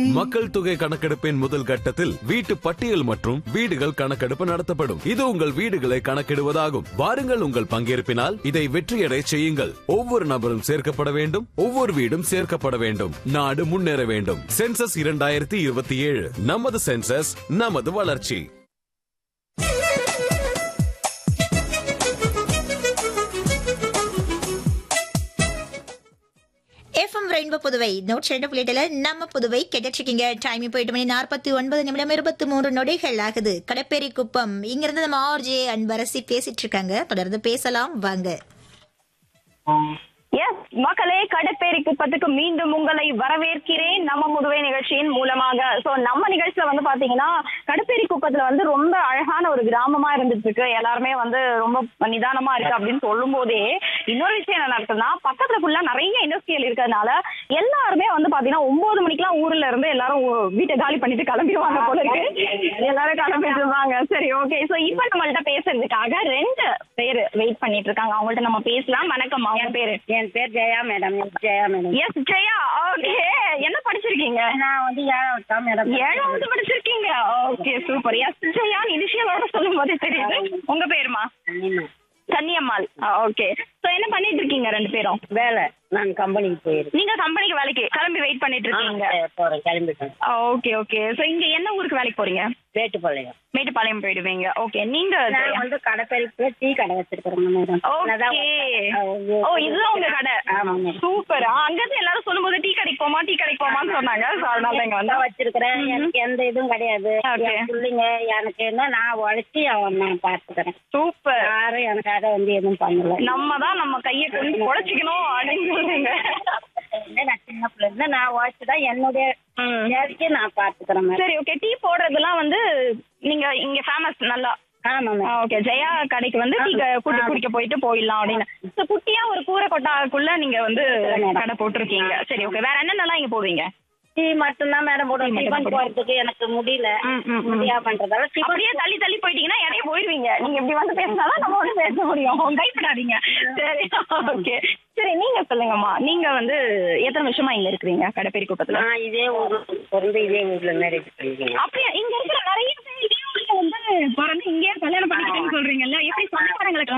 மக்கள் தொகை கணக்கெடுப்பின் முதல் கட்டத்தில் வீட்டு பட்டியல் மற்றும் வீடுகள் கணக்கெடுப்பு நடத்தப்படும் இது உங்கள் வீடுகளை கணக்கிடுவதாகும் வாருங்கள் உங்கள் பங்கேற்பினால் இதை வெற்றியடை செய்யுங்கள் ஒவ்வொரு நபரும் சேர்க்கப்பட வேண்டும் ஒவ்வொரு வீடும் சேர்க்கப்பட வேண்டும் நாடு முன்னேற வேண்டும் சென்சஸ் இரண்டாயிரத்தி இருபத்தி ஏழு நமது சென்சஸ் நமது வளர்ச்சி எஃப்எம் ரெயின்போ புதுவை நூற்றி ரெண்டு புள்ளிட்டுல நம்ம புதுவை கேட்டுருக்கீங்க டைம் இப்போ எட்டு மணி நாற்பத்தி ஒன்பது நிமிடம் இருபத்தி மூன்று நொடிகள் ஆகுது கடப்பேரி குப்பம் இங்கிருந்து நம்ம ஆர்ஜே அன்பரசி பேசிட்டு இருக்காங்க தொடர்ந்து பேசலாம் வாங்க எஸ் மக்களே கடப்பேரி குப்பத்துக்கு மீண்டும் உங்களை வரவேற்கிறேன் நம்ம முதுவை நிகழ்ச்சியின் மூலமாக சோ நம்ம நிகழ்ச்சியில வந்து பாத்தீங்கன்னா கடப்பேரி குப்பத்துல வந்து ரொம்ப அழகான ஒரு கிராமமா இருந்துட்டு இருக்கு எல்லாருமே வந்து ரொம்ப நிதானமா இருக்கு அப்படின்னு சொல்லும் போதே இன்னொரு விஷயம் என்ன நடக்குதுன்னா பக்கத்துல ஃபுல்லா நிறைய இண்டஸ்ட்ரியல் இருக்கிறதுனால எல்லாருமே வந்து பாத்தீங்கன்னா ஒன்பது மணிக்கெல்லாம் ஊர்ல இருந்து எல்லாரும் ஊ- வீட்டை காலி பண்ணிட்டு கிளம்பிடுவாங்க போல இருக்கு எல்லாரும் கிளம்பிட்டு இருப்பாங்க சரி ஓகே சோ இப்ப நம்மள்ட்ட பேசுறதுக்காக ரெண்டு பேரு வெயிட் பண்ணிட்டு இருக்காங்க அவங்கள்ட்ட நம்ம பேசலாம் வணக்கம் அவங்க பேரு என் பேர் Jaya madam S Jaya madam S Jaya okay என்ன படிச்சிருக்கீங்க நான் வந்து ஏழாவது தான் மேடம் ஏழாவது படிச்சிருக்கீங்க ஓகே சூப்பர் எஸ் ஜெயா இனிஷியலோட சொல்லும் போதே தெரியுது உங்க பேருமா கன்னியம்மாள் ஓகே சோ என்ன பண்ணிட்டு இருக்கீங்க ரெண்டு பேரும் வேலை நான் கம்பெனிக்கு போயிருக்கேன் நீங்க கம்பெனிக்கு வேலைக்கு கிளம்பி வெயிட் பண்ணிட்டு இருக்கீங்க போறேன் கிளம்பிட்டேன் ஓகே ஓகே சோ இங்க என்ன ஊருக்கு வேலைக்கு போறீங்க வேட்டுப்பாளையம் மேட்டுப்பாளையம் போயிடுவீங்க ஓகே நீங்க நான் வந்து கடைப்பெருக்குல டீ கடை வச்சிருக்கிறேன் மேடம் ஓகே ஓ இதுதான் உங்க கடை ஆமா மேடம் சூப்பர் அங்க இருந்து எல்லாரும் சொல்லும்போது டீ கடைக்கு போமா டீ கடைக்கு போமான்னு சொன்னாங்க So, அதனால இங்க வந்தா நான் வச்சிருக்கிறேன் எனக்கு எந்த இதுவும் கிடையாது Okay. என் பிள்ளைங்க எனக்கு என்ன நான் உழைச்சி அவன் நான் பார்த்துக்கிறேன் சூப்பர் யாரும் எனக்காக வந்து எதுவும் பண்ணல நம்ம தான் நம்ம கையை கொண்டு உழைச்சிக்கணும் அப்படின்னு சொல்றீங்க நான் சின்ன பிள்ளை இருந்து நான் உழைச்சி தான் என்னுடைய தேவைக்கு நான் பார்த்துக்கிறேன் மேடம் சரி ஓகே டீ போடுறதெல்லாம் வந்து நீங்க இங்க ஃபேமஸ் நல்லா ஆமா மேடம் ஓகே ஜெயா கடைக்கு வந்து டீ க- கூட்டி குடிக்க போயிட்டு போயிடலாம் அப்படின்னு So, குட்டியா ஒரு கூரை கொட்டாக்குள்ள நீங்க வந்து கடை போட்டிருக்கீங்க சரி ஓகே வேற என்னென்னலாம் இங்க போடுவீங்க டீ மட்டும்தான் மேடம் போடுவேன் டீ மட்டும் டிஃபன் போறதுக்கு எனக்கு முடியல ம், ம், ம். முடியா பண்றதால டிஃபன் அப்படியே தள்ளி தள்ளி போயிட்டீங்கன்னா இடையே போயிருவீங்க நீங்க இப்படி வந்து பேசினாதான் நம்ம வந்து பேச முடியும் கைப்படாதீங்க சரி ஓகே சரி நீங்க சொல்லுங்கம்மா நீங்க வந்து எத்தனை வருஷமா இங்க இருக்கிறீங்க கடைப்பேரி கூட்டத்துல நான் இதே ஊர்ல பிறந்து இதே ஊர்ல மேரேஜ் பண்ணிருக்கேன் அப்படியே இங்க இருக்கிற நிறைய பேர் இதே ஊர்ல வந்து பிறந்து இங்கேயே கல்யாணம் பண்ணிக்கிட்டேன்னு சொல்றீங்கல்ல எப்படி சொந்தக்காரங்களுக்கு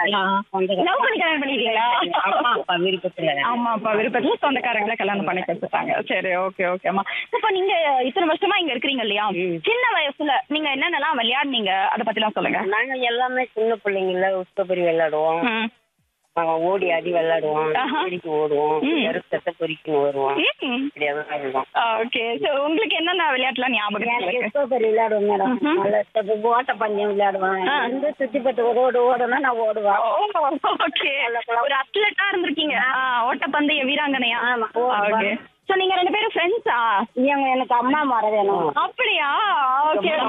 லவ் பண்ணி கல்யாணம் பண்ணிருக்கீங்களா அம்மா அப்பா விருப்பத்துல ஆமா அப்பா விருப்பத்துல சொந்தக்காரங்களை கல்யாணம் பண்ணி கொடுத்துட்டாங்க சரி ஓகே ஓகேம்மா இப்ப நீங்க இத்தனை வருஷமா இங்க இருக்கிறீங்க இல்லையா சின்ன வயசுல நீங்க என்னென்னலாம் விளையாடுனீங்க அத பத்திலாம் சொல்லுங்க நாங்க எல்லாமே சின்ன பிள்ளைங்கள உஸ்கபரி விளையாடுவோம் ம். நாங்க ஓடி ஆடி விளையாடுவோம் ஆஹா. பொறிக்கு ஓடுவோம் ம். கருத்தத்தை பொறிக்கணும் வருவோம் ம். இப்படி எல்லாம் இருக்கும் ஓகே சோ உங்களுக்கு என்னென்ன விளையாட்டுலாம் ஞாபகம் இருக்கு உஸ்கபரி விளையாடுவோம் மேடம் ம்ஹும். நல்ல step, ஓட்ட பந்தயம் விளையாடுவேன் ஆ. வந்து சுத்தி பட்டு ஒரு ஓடு ஓடனா நான் ஓடுவேன் ஓகே ஒரு அத்லட்டா இருந்திருக்கீங்க ஆ, ஓட்டப்பந்தய வீராங்கனையா ஆமா. ஓகே சோ நீங்க ரெண்டு பேரும் ஃப்ரெண்ட்ஸா இவங்க எனக்கு அம்மா மரம் வேணும் அப்படியா ஓகே